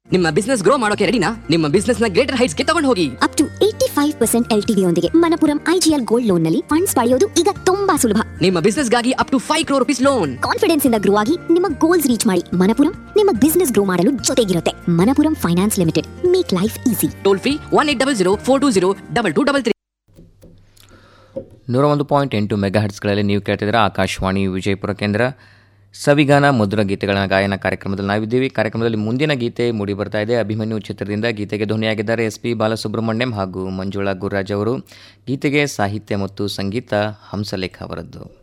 ನಿಮ್ಮ business grow ಮಾಡೋಕೆ ರೆಡಿನಾ ನಿಮ್ಮ ಬಿಸ್ನೆಸ್ ನ ಗ್ರೇಟರ್ ಹೈಟ್ಸ್ ಗೆ ತಗೊಂಡು ಹೋಗಿ up to eighty five percent L TV ಯೊಂದಿಗೆ ಮನಪುರಂ ಐಜಿಎಲ್ ಗೋಲ್ಡ್ ಲೋನ್ ನಲ್ಲಿ ಫಂಡ್ಸ್ ಪಡೆಯೋದು ಈಗ ತುಂಬಾ ಸುಲಭ ನಿಮ್ಮ ಬಿಸ್ನೆಸ್ ಗಾಗಿ up to five crore rupees loan confidence ಇಂದ ಗ್ರೋ ಆಗಿ ನಿಮ್ಮ ಗೋಲ್ಸ್ ರೀಚ್ ಮಾಡಿ ಮನಪುರಂ ನಿಮ್ಮ ಬಿಸ್ನೆಸ್ ಗ್ರೋ ಮಾಡಲು ಜೊತೆಗಿರುತ್ತೆ Manappuram finance limited make life easy toll free one eight double zero four two zero double two double three ನೂರ ಒಂದು ಪಾಯಿಂಟ್ ಎಂಟು ಮೆಗಾ ಹರ್ಟ್ಸ್ಗಳಲ್ಲಿ ನೀವು ಕೇಳ್ತಿದ್ದೀರಾ ಆಕಾಶವಾಣಿ ವಿಜಯಪುರ ಕೇಂದ್ರ ಸವಿಗಾನ ಮಧುರ ಗೀತೆಗಳ ಗಾಯನ ಕಾರ್ಯಕ್ರಮದಲ್ಲಿ ನಾವಿದ್ದೀವಿ ಕಾರ್ಯಕ್ರಮದಲ್ಲಿ ಮುಂದಿನ ಗೀತೆ ಮೂಡಿ ಬರ್ತಾ ಇದೆ ಅಭಿಮನ್ಯು ಚಿತ್ರದಿಂದ ಗೀತೆಗೆ ಧ್ವನಿಯಾಗಿದ್ದಾರೆ ಎಸ್ ಪಿ ಬಾಲಸುಬ್ರಹ್ಮಣ್ಯಂ ಹಾಗೂ ಮಂಜುಳಾ ಗುರುರಾಜ್ ಅವರು ಗೀತೆಗೆ ಸಾಹಿತ್ಯ ಮತ್ತು ಸಂಗೀತ ಹಂಸಲೇಖ ಅವರದ್ದು